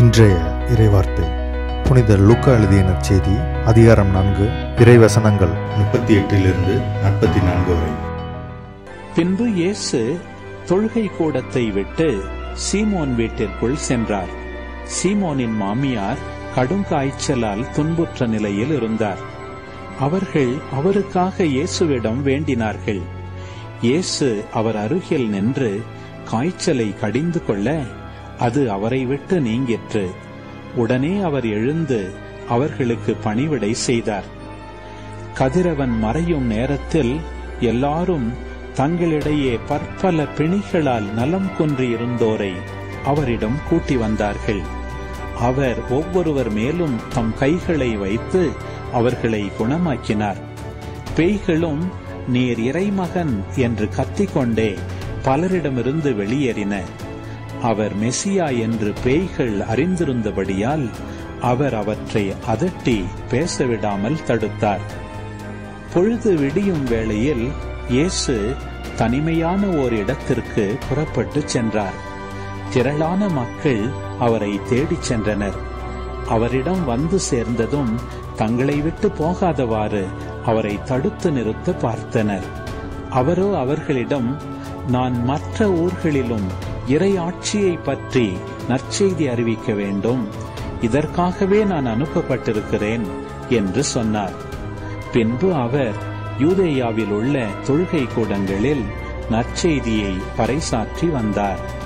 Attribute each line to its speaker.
Speaker 1: இன்றைய இறைவார்த்தை புனித லூக்கா எழுதிய நற்செய்தி அதிகாரம் நான்கு இறைவசனங்கள்
Speaker 2: முப்பத்தி எட்டிலிருந்து நாற்பத்தி நான்கு வரை
Speaker 3: பின்பு இயேசு தொழுகை கூடத்தை விட்டு சீமோன் வீட்டிற்குள் சென்றார் சீமோனின் மாமியார் கடும் காய்ச்சலால் துன்புற்ற நிலையில் இருந்தார் அவர்கள் அவருக்காக இயேசுவிடம் வேண்டினார்கள் இயேசு அவர் அருகில் நின்று காய்ச்சலை கடிந்து கொள்ள அது அவரை விட்டு நீங்கிற்று உடனே அவர் எழுந்து அவர்களுக்கு பணிவிடை செய்தார் கதிரவன் மறையும் நேரத்தில் எல்லாரும் தங்களிடையே பற்பல பிணிகளால் நலம் குன்றியிருந்தோரை அவரிடம் கூட்டி வந்தார்கள் அவர் ஒவ்வொருவர் மேலும் தம் கைகளை வைத்து அவர்களை குணமாக்கினார் பேய்களும் நீர் இறைமகன் என்று கத்திக்கொண்டே பலரிடமிருந்து வெளியேறின அவர் மெசியா என்று பேய்கள் அறிந்திருந்தபடியால் அவர் அவற்றை அதட்டி பேசவிடாமல் தடுத்தார் பொழுது விடியும் வேளையில் இயேசு தனிமையான ஓர் இடத்திற்கு புறப்பட்டு சென்றார் திரளான மக்கள் அவரை தேடிச் சென்றனர் அவரிடம் வந்து சேர்ந்ததும் தங்களை விட்டு போகாதவாறு அவரை தடுத்து நிறுத்த பார்த்தனர் அவரோ அவர்களிடம் நான் மற்ற ஊர்களிலும் இறை ஆட்சியை பற்றி நற்செய்தி அறிவிக்க வேண்டும் இதற்காகவே நான் அனுப்பப்பட்டிருக்கிறேன் என்று சொன்னார் பின்பு அவர் யூதேயாவில் உள்ள தொழுகை கூடங்களில் நற்செய்தியை பறைசாற்றி வந்தார்